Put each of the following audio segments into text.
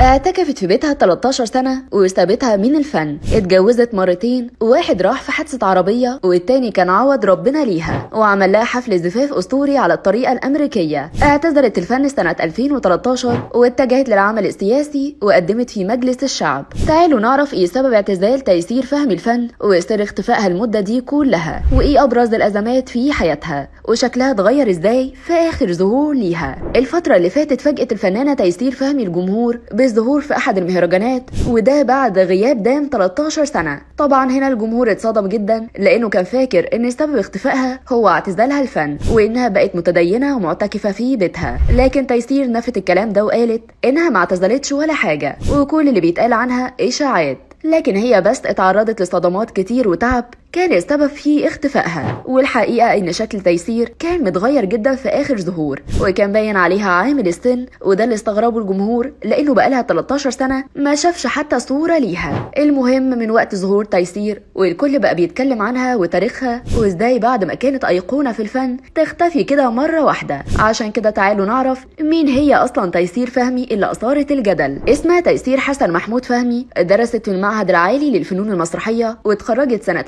اعتكفت في بيتها 13 سنة وسابتها من الفن اتجوزت مرتين واحد راح في حادثة عربية والتاني كان عوض ربنا ليها وعمل لها حفل زفاف أسطوري على الطريقة الأمريكية اعتزلت الفن سنة 2013 واتجهت للعمل السياسي وقدمت في مجلس الشعب تعالوا نعرف ايه سبب اعتزال تيسير فهمي الفن وسر اختفائها المدة دي كلها وايه أبرز الأزمات في حياتها وشكلها اتغير ازاي في آخر ظهور ليها الفترة اللي فاتت فاجأت الفنانة تيسير فهمي الجمهور بالظهور في أحد المهرجانات وده بعد غياب دام 13 سنة طبعا هنا الجمهور اتصدم جدا لأنه كان فاكر إن سبب اختفائها هو اعتزالها الفن وإنها بقت متدينة ومعتكفة في بيتها لكن تيسير نفت الكلام ده وقالت إنها ما اعتزلتش ولا حاجة وكل اللي بيتقال عنها إشاعات لكن هي بس اتعرضت لصدمات كتير وتعب كان السبب في اختفائها والحقيقة ان شكل تيسير كان متغير جدا في اخر ظهور وكان باين عليها عامل السن وده اللي استغربه الجمهور لانه بقالها 13 سنة ما شافش حتى صورة ليها المهم من وقت ظهور تيسير والكل بقى بيتكلم عنها وتاريخها وازاي بعد ما كانت ايقونة في الفن تختفي كده مرة واحدة عشان كده تعالوا نعرف مين هي اصلا تيسير فهمي اللي اثارت الجدل اسمها تيسير حسن محمود فهمي درست في المعهد العالي للفنون المسرحية واتخرجت سنة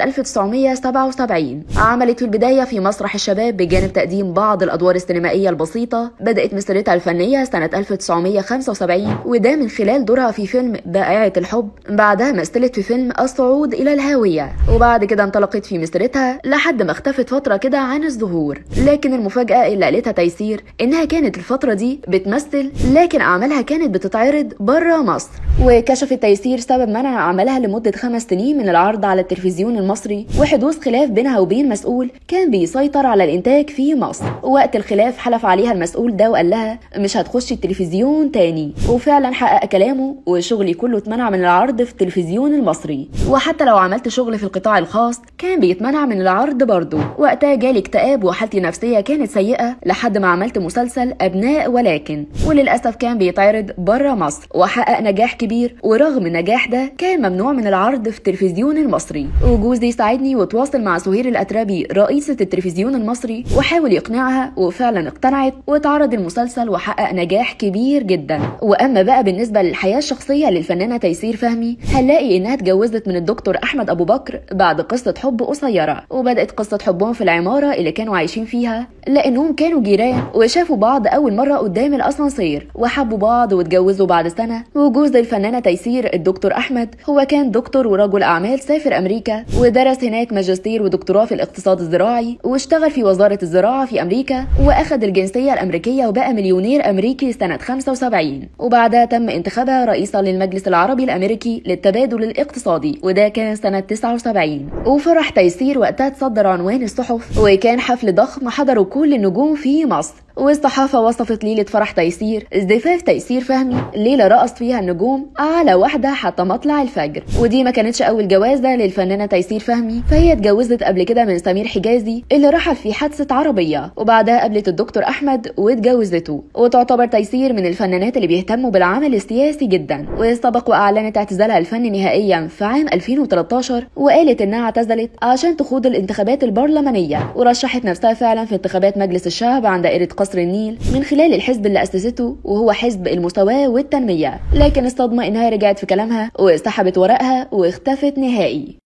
1977 عملت في البداية في مسرح الشباب بجانب تقديم بعض الأدوار السينمائية البسيطة بدأت مسيرتها الفنية سنة 1975 وده من خلال دورها في فيلم بائعة الحب بعدها مثلت في فيلم الصعود إلى الهاوية وبعد كده انطلقت في مسيرتها لحد ما اختفت فترة كده عن الظهور لكن المفاجأة اللي قالتها تيسير إنها كانت الفترة دي بتمثل لكن أعمالها كانت بتتعرض بره مصر وكشفت تيسير سبب منع عملها لمدة خمس سنين من العرض على التلفزيون المصري وحدوث خلاف بينها وبين مسؤول كان بيسيطر على الإنتاج في مصر وقت الخلاف حلف عليها المسؤول ده وقال لها مش هتخشي التلفزيون تاني وفعلا حقق كلامه وشغلي كله اتمنع من العرض في التلفزيون المصري وحتى لو عملت شغل في القطاع الخاص كان بيتمنع من العرض برضه وقتها جالي اكتئاب وحالتي النفسية كانت سيئة لحد ما عملت مسلسل أبناء ولكن وللأسف كان بيتعرض بره مصر وحقق نجاح كبير ورغم النجاح ده كان ممنوع من العرض في التلفزيون المصري وجوزي ساعدني وتواصل مع سهير الأتربي رئيسة التلفزيون المصري وحاول يقنعها وفعلا اقتنعت واتعرض المسلسل وحقق نجاح كبير جدا وأما بقى بالنسبة للحياة الشخصية للفنانة تيسير فهمي هنلاقي إنها اتجوزت من الدكتور أحمد أبو بكر بعد قصة حب قصيرة وبدأت قصة حبهم في العمارة اللي كانوا عايشين فيها لأنهم كانوا جيران وشافوا بعض أول مرة قدام الأسانسير وحبوا بعض واتجوزوا بعد سنة وجوز الفنانة تيسير الدكتور أحمد هو كان دكتور ورجل أعمال سافر أمريكا ودرس هناك ماجستير ودكتوراه في الاقتصاد الزراعي واشتغل في وزارة الزراعة في أمريكا وأخذ الجنسية الأمريكية وبقى مليونير أمريكي سنة 75 وبعدها تم انتخابها رئيسا للمجلس العربي الأمريكي للتبادل الاقتصادي وده كان سنة 79 وفرح تيسير وقتها تصدر عنوان الصحف وكان حفل ضخم حضره كل النجوم في مصر والصحافة وصفت ليلة فرح تيسير زفاف تيسير فهمي ليلة رقص فيها النجوم على واحدة حتى مطلع الفجر ودي ما كانتش أول جوازة للفنانة تيسير فهمي فهي اتجوزت قبل كده من سمير حجازي اللي رحل في حادثة عربية وبعدها قابلت الدكتور أحمد واتجوزته وتعتبر تيسير من الفنانات اللي بيهتموا بالعمل السياسي جدا وسبق وأعلنت اعتزالها الفني نهائيا في عام 2013 وقالت إنها اعتزلت عشان تخوض الانتخابات البرلمانية ورشحت نفسها فعلا في انتخابات مجلس الشعب عن دائرة قصر النيل من خلال الحزب اللي أسسته وهو حزب المساواة والتنمية لكن الصدمة إنها رجعت في كلامها وسحبت ورقها واختفت نهائي